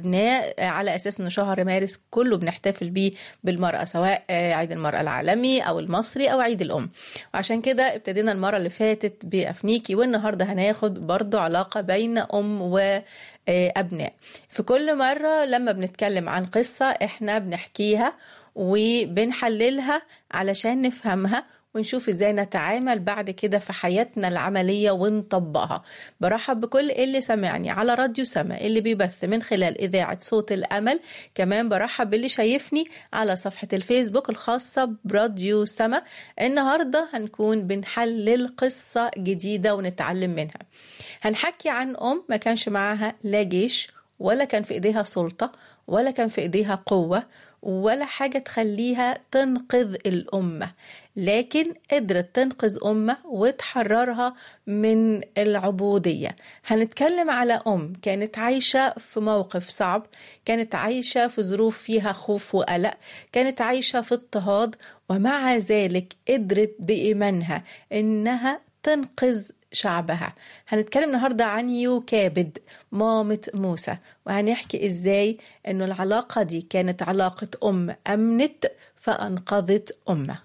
الأبناء على أساس أن شهر مارس كله بنحتفل بيه بالمرأة سواء عيد المرأة العالمي أو المصري أو عيد الأم وعشان كده ابتدينا المرة اللي فاتت بأفنيكي والنهاردة هناخد برضو علاقة بين أم وأبناء في كل مرة لما بنتكلم عن قصة احنا بنحكيها وبنحللها علشان نفهمها ونشوف ازاي نتعامل بعد كده في حياتنا العملية ونطبقها برحب بكل اللي سمعني على راديو سما اللي بيبث من خلال إذاعة صوت الأمل كمان برحب باللي شايفني على صفحة الفيسبوك الخاصة براديو سما النهاردة هنكون بنحلل قصة جديدة ونتعلم منها هنحكي عن أم ما كانش معاها لا جيش ولا كان في إيديها سلطة ولا كان في إيديها قوة ولا حاجة تخليها تنقذ الأمة لكن قدرت تنقذ أمة وتحررها من العبودية هنتكلم على أم كانت عايشة في موقف صعب كانت عايشة في ظروف فيها خوف وقلق كانت عايشة في اضطهاد ومع ذلك قدرت بإيمانها إنها تنقذ شعبها هنتكلم النهاردة عن يوكابد مامة موسى وهنحكي إزاي أنه العلاقة دي كانت علاقة أم أمنت فأنقذت أمة